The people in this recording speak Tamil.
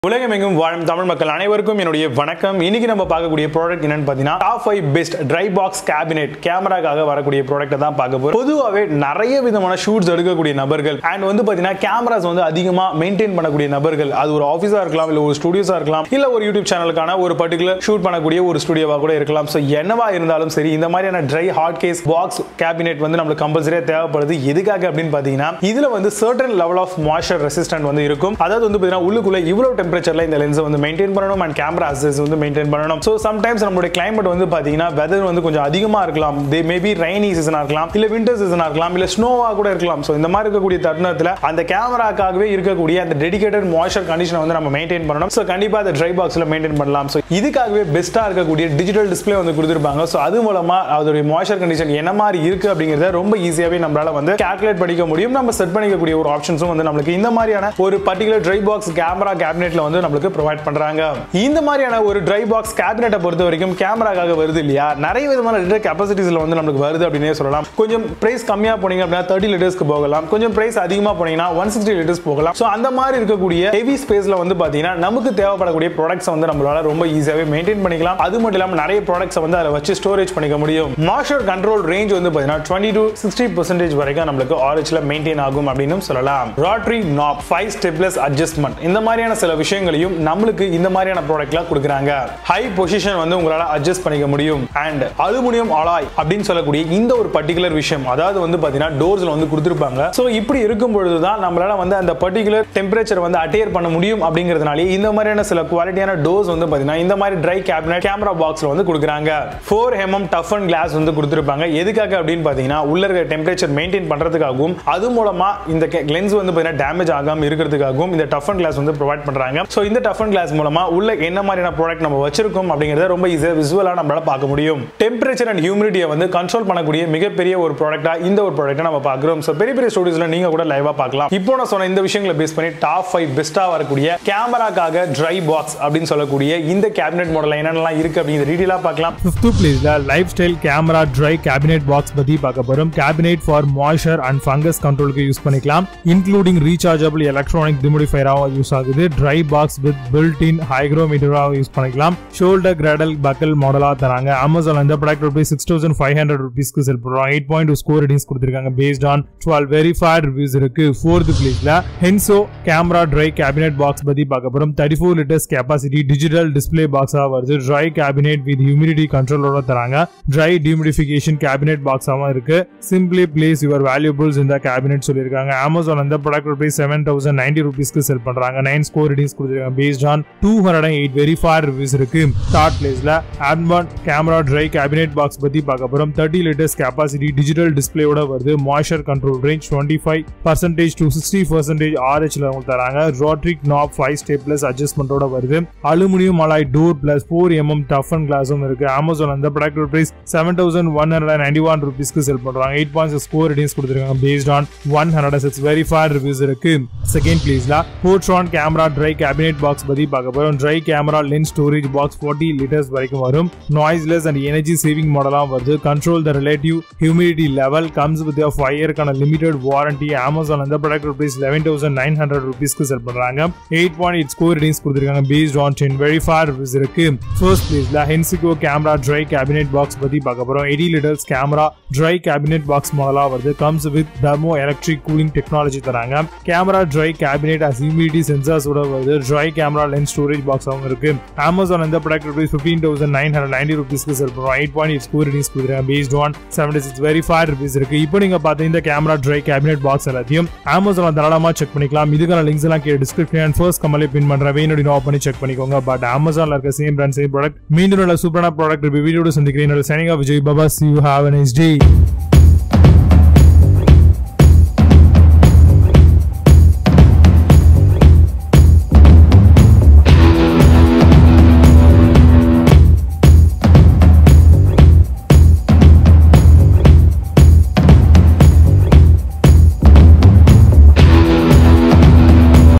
உலகமெங்கும் வாழும் தமிழ் மக்கள் அனைவருக்கும் என்னுடைய வணக்கம் இன்னைக்கு நம்ம பார்க்கக்கூடிய ப்ராடக்ட் என்னன்னு பார்த்தீங்கன்னா top five best dry box cabinet கேமராக்காக வரக்கூடிய ப்ராடக்ட்டை தான் பார்க்க போறோம் பொதுவாகவே நிறைய விதமான ஷூட்ஸ் எடுக்கக்கூடிய நபர்கள் அண்ட் வந்து பார்த்தீங்கன்னா கேமராஸ் வந்து அதிகமாக மெயின்டைன் பண்ணக்கூடிய நபர்கள் அது ஒரு ஆஃபீஸாக இருக்கலாம் இல்லை ஒரு ஸ்டுடியோஸாக இருக்கலாம் இல்லை ஒரு யூடியூப் சேனலுக்கான ஒரு பர்டிகுலர் ஷூட் பண்ணக்கூடிய ஒரு ஸ்டுடியோவாக கூட இருக்கலாம் ஸோ என்னவா இருந்தாலும் சரி இந்த மாதிரியான dry hot case box cabinet வந்து நம்மளுக்கு கம்பல்சரியாக தேவைப்படுது எதுக்காக அப்படின்னு பார்த்தீங்கன்னா இதில் வந்து certain level of moisture resistant வந்து இருக்கும் அதாவது வந்து பார்த்தீங்கன்னா உள்ளுக்குள்ள இவ்வளோ டெம்பரேச்சர்ல இந்த லென்ஸை வந்து மெயின்டைன் பண்ணணும் அண்ட் கேமரா அசஸ் வந்து மெயின்டைன் பண்ணணும் ஸோ சம்டைம்ஸ் நம்மளுடைய கிளைமேட் வந்து பார்த்தீங்கன்னா வெதர் வந்து கொஞ்சம் அதிகமாக இருக்கலாம் தே மேபி ரைனி சீசனாக இருக்கலாம் இல்லை விண்டர் சீசனாக இருக்கலாம் இல்லை ஸ்னோவாக கூட இருக்கலாம் ஸோ இந்த மாதிரி இருக்கக்கூடிய தருணத்தில் அந்த கேமராக்காகவே இருக்கக்கூடிய அந்த டெடிகேட்டட் மாய்ச்சர் கண்டிஷனை வந்து நம்ம மெயின்டைன் பண்ணணும் ஸோ கண்டிப்பாக அந்த ட்ரை பாக்ஸில் மெயின்டைன் பண்ணலாம் ஸோ இதுக்காகவே பெஸ்ட்டாக இருக்கக்கூடிய டிஜிட்டல் டிஸ்பிளே வந்து கொடுத்துருப்பாங்க ஸோ அது மூலமாக அதோடைய மாய்ச்சர் கண்டிஷன் என்ன மாதிரி இருக்கு அப்படிங்கிறத ரொம்ப ஈஸியாகவே நம்மளால வந்து கால்குலேட் பண்ணிக்க முடியும் நம்ம செட் பண்ணிக்கக்கூடிய ஒரு ஆப்ஷன்ஸும் வந்து நம்மளுக்கு இந்த மாதிரியான ஒரு பர்டிகுலர் ட்ரை பாக்ஸ் கேமரா கேபினெட்ல வந்து நம்மளுக்கு ப்ரொவைட் பண்றாங்க இந்த மாதிரியான ஒரு ட்ரை பாக்ஸ் கேபினெட்டை பொறுத்த வரைக்கும் கேமராக்காக வருது இல்லையா நிறைய விதமான லிட்டர் கெப்பாசிட்டிஸ்ல வந்து நம்மளுக்கு வருது அப்படின்னே சொல்லலாம் கொஞ்சம் பிரைஸ் கம்மியா போனீங்க அப்படின்னா தேர்ட்டி லிட்டர்ஸ்க்கு போகலாம் கொஞ்சம் பிரைஸ் அதிகமா போனீங்கன்னா ஒன் சிக்ஸ்டி லிட்டர்ஸ் போகலாம் ஸோ அந்த மாதிரி இருக்கக்கூடிய ஹெவி ஸ்பேஸ்ல வந்து பாத்தீங்கன்னா நமக்கு தேவைப்படக்கூடிய ப்ராடக்ட்ஸ் வந்து நம்மளால ரொம்ப ஈஸியாவே மெயின்டைன் பண்ணிக்கலாம் அது மட்டும் இல்லாமல் நிறைய ப்ராடக்ட்ஸ் வந்து அதில் வச்சு ஸ்டோரேஜ் பண்ணிக்க முடியும் மாஸ்டர் கண்ட்ரோல் ரேஞ்ச் வந்து பாத்தீங்கன்னா டுவெண்ட்டி டு சிக்ஸ்டி பர்சன்டேஜ் வரைக்கும் நம்மளுக்கு ஆரேஜ்ல மெயின்டைன் ஆகும் அப்படின்னு சொல்லலாம் rotary knob five stepless adjustment இந்த மாதிரியான சில விஷயங்களையும் நம்மளுக்கு இந்த மாதிரியான ப்ராடக்ட்ல கொடுக்குறாங்க ஹை பொசிஷன் வந்து உங்களால அட்ஜஸ்ட் பண்ணிக்க முடியும் அண்ட் அலுமினியம் அலாய் அப்படின்னு சொல்லக்கூடிய இந்த ஒரு பர்டிகுலர் விஷயம் அதாவது வந்து பாத்தீங்கன்னா டோர்ஸ்ல வந்து கொடுத்துருப்பாங்க ஸோ இப்படி இருக்கும் பொழுது தான் நம்மளால வந்து அந்த பர்டிகுலர் டெம்பரேச்சர் வந்து அட்டையர் பண்ண முடியும் அப்படிங்கிறதுனாலே இந்த மாதிரியான சில குவாலிட்டியான டோர்ஸ் வந்து பாத்தீங்கன்னா இந்த மாதிரி ட்ரை கேபினட் கேமரா பாக்ஸ்ல வந்து கொடுக்குறாங்க four MM tough and glass வந்து கொடுத்துருப்பாங்க எதுக்காக அப்படின்னு பாத்தீங்கன்னா உள்ள இருக்க டெம்பரேச்சர் மெயின்டைன் பண்றதுக்காகவும் அது மூலமா இந்த லென்ஸ் வந்து பாத்தீங்கன்னா டேமேஜ் ஆகாம இருக்கிறதுக்காகவும் இந்த டஃப் அண்ட் கிளாஸ் வந்து ப்ரொவைட் பண்றாங்க ஸோ இந்த டஃப் அண்ட் கிளாஸ் மூலமா உள்ள என்ன மாதிரியான ப்ராடக்ட் நம்ம வச்சிருக்கோம் அப்படிங்கறத ரொம்ப ஈஸியாக விசுவலா நம்மளால பார்க்க முடியும் டெம்பரேச்சர் அண்ட் ஹியூமிடிட்டியை வந்து கண்ட்ரோல் பண்ணக்கூடிய மிகப்பெரிய ஒரு ப்ராடக்டா இந்த ஒரு ப்ராடக்ட்டை நம்ம பார்க்குறோம் ஸோ பெரிய பெரிய ஸ்டூடியோஸ்ல நீங்க கூட லைவா பார்க்கலாம் இப்போ நான் சொன்ன இந்த விஷயங்களை பேஸ் பண்ணி டாப் ஃபைவ் பெஸ்டா வரக்கூடிய கேமராக்காக ட்ரை பாக்ஸ் அப்படின்னு சொல்லக்கூடிய இந்த கேபினெட் மாடல் என்னென்னலாம் இருக்கு அப்படிங்கிற டீட்டெயிலாக பார்க்கலாம் ஃபிஃப்த் பிளேஸ்ல life style camera dry cabinet box பத்தி பார்க்க போறோம் cabinet for moisture and fungus கண்ட்ரோலுக்கு யூஸ் பண்ணிக்கலாம் இன்க்ளூடிங் ரீசார்ஜபிள் எலக்ட்ரானிக் டிமிடிஃபையராகவும் யூஸ் ஆகுது dry box with built in ஹைக்ரோமீட்டராகவும் யூஸ் பண்ணிக்கலாம் ஷோல்டர் கிராடல் பக்கல் மாடலாக தராங்க அமேசான் இந்த product rupees six thousand five hundred ருபீஸ்க்கு செல் பண்ணுறோம் eight point two score ratings கொடுத்துருக்காங்க based on twelve verified reviews இருக்கு ஃபோர்த் பிளேஸ்ல Henso camera dry cabinet box பத்தி பார்க்க போறோம் thirty four litres capacity digital display பாக்ஸாக வருது ட்ரை கேபினெட் வித் ஹியூமிடிட்டி கண்ட்ரோலோட தராங்க ட்ரை டியூமிடிஃபிகேஷன் கேபினெட் பாக்ஸாகவும் இருக்கு சிம்பிளி பிளேஸ் யுவர் வேல்யூபிள்ஸ் இந்த கேபினெட் சொல்லியிருக்காங்க அமேசான் அந்த product rupees seven thousand ninety ருபீஸ்க்கு செல் பண்றாங்க நைன் ஸ்கோர் ரேட்டிங்ஸ் கொடுத்துருக்காங்க based on two hundred and eight verified reviews இருக்கு தேர்ட் பிளேஸ்ல Adman camera dry cabinet box பத்தி பார்க்க போறோம் தேர்ட்டி லிட்டர்ஸ் கெப்பாசிட்டி டிஜிட்டல் டிஸ்பிளேயோட வருது moisture control range twenty five percentage to sixty percentage ஆர்ஹெச்ல உங்களுக்கு தராங்க rotary knob five step plus அட்ஜஸ்ட்மெண்டோட வருது aluminium alloy door plus four MM tough and கிளாஸும் இருக்கு அமேசான் அந்த product price seven thousand one hundred ninety one ருபீஸ்க்கு செல் பண்றாங்க eight point six score ratings கொடுத்துருக்காங்க based on one hundred six verified reviews இருக்கு செகண்ட் பிளேஸ்ல Portron camera dry cabinet box பத்தி பார்க்க போறோம் dry camera lens storage box forty litres வரைக்கும் வரும் நாய்ஸ்லெஸ் அண்ட் எனர்ஜி சேவிங் மாடலாக வருது control the relative humidity level comes with five இயர்க்கான லிமிடெட் வாரண்டி அமேசான் அந்த product rupees eleven thousand nine hundred ருபீஸ்க்கு செல் பண்றாங்க eight point eight score ratings கொடுத்துருக்காங்க based on ten verified reviews இருக்கு ஃபர்ஸ்ட் பிளேஸ்ல Hensico camera dry cabinet box பத்தி பார்க்க போறோம் eighty litres camera dry cabinet box மாடலாக வருது comes with thermo electric cooling technology தராங்க camera dry cabinet as humidity சென்சார்ஸோட வருது dry camera lens storage box அவங்க இருக்கு அமேசான் இந்த product rupees fifteen thousand nine hundred ninety ருபீஸ்க்கு செல் பண்ணுறோம் eight point eight score ratings கொடுக்குறேன் based on seventy six verified rupees இருக்கு இப்போ நீங்க பார்த்த இந்த கேமரா ட்ரை கேபினெட் பாக்ஸ் எல்லாத்தையும் அமேசான் தாராளமாக செக் பண்ணிக்கலாம் இதுக்கான லிங்க்ஸ் எல்லாம் கீழே டிஸ்கிரிப்ஷன் அண்ட் ஃபர்ஸ்ட் கமலே பின் பண்றேன் வேணுடி நோ பண்ணி செக் பண்ணிக்கோங்க பட் அமேசான்ல இருக்க சேம் பிராண்ட் சேம் ப்ராடக்ட் மீண்டும் நல்ல சூப்பரான ப்ராடக்ட் வீடியோட சந்திக்கிறேன் Sanika Vijay Baba see you have nice day